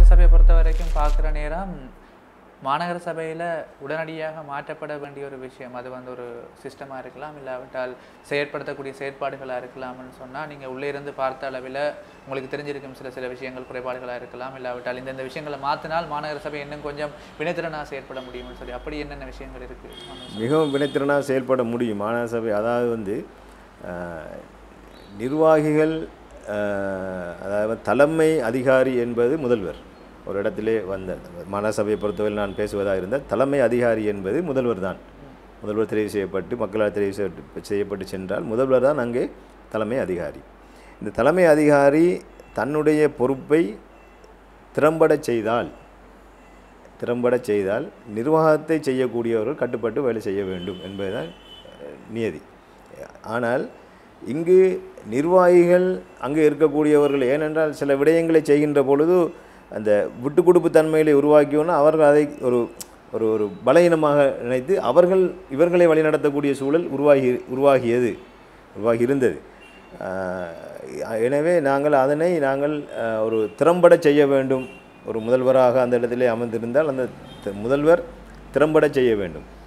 சபையை பொறுத்த வரைக்கும் பார்க்குற நேரம் மாநகர சபையில் உடனடியாக மாற்றப்பட வேண்டிய ஒரு விஷயம் அது வந்து ஒரு சிஸ்டமாக இருக்கலாம் இல்லாவிட்டால் செயற்படுத்தக்கூடிய செயற்பாடுகளாக இருக்கலாம்னு சொன்னால் நீங்கள் உள்ளே இருந்து பார்த்த அளவில் உங்களுக்கு தெரிஞ்சிருக்கும் சில சில விஷயங்கள் குறைபாடுகளாக இருக்கலாம் இல்லாவிட்டால் இந்தந்த விஷயங்களை மாற்றினால் மாநகர சபை இன்னும் கொஞ்சம் வினைத்திறனாக செயற்பட முடியும்னு சொல்லி அப்படி என்னென்ன விஷயங்கள் இருக்குது மிகவும் வினைத்திறனாக செயல்பட முடியும் மாநகர சபை அதாவது வந்து அஹ், நிர்வாகிகள் அஹ், அதாவது தலைமை அதிகாரி என்பது முதல்வர் ஒரு இடத்திலே வந்த மாநகர சபையை பொறுத்தவரை நான் பேசுவதாக இருந்தால் தலைமை அதிகாரி என்பது முதல்வர் தான் முதல்வர் தெரிவு செய்யப்பட்டு மக்களால் தெரிவு செய்யப்பட்டு செய்யப்பட்டு சென்றால் முதல்வர் தான் அங்கே தலைமை அதிகாரி இந்த தலைமை அதிகாரி தன்னுடைய பொறுப்பை திறம்பட செய்தால் திறம்பட செய்தால் நிர்வாகத்தை செய்யக்கூடியவர்கள் கட்டுப்பட்டு வேலை செய்ய வேண்டும் என்பதுதான் அஹ், நியதி ஆனால் இங்கு நிர்வாகிகள் அங்கே இருக்கக்கூடியவர்கள் ஏனென்றால் சில விடயங்களை செய்கின்ற பொழுது அந்த விட்டு கொடுப்பு தன்மைகளை உருவாக்கியோன்னா அவர்கள் அதை ஒரு ஒரு ஒரு பலவீனமாக நினைத்து அவர்கள் இவர்களை வழிநடத்தக்கூடிய சூழல் உருவாகி உருவாகியது உருவாகி இருந்தது ஆஹ் எனவே நாங்கள் அதனை நாங்கள் ஆஹ் ஒரு திறம்பட செய்ய வேண்டும் ஒரு முதல்வராக அந்த இடத்திலே அமர்ந்திருந்தால் அந்த தி- முதல்வர் திறம்பட செய்ய வேண்டும்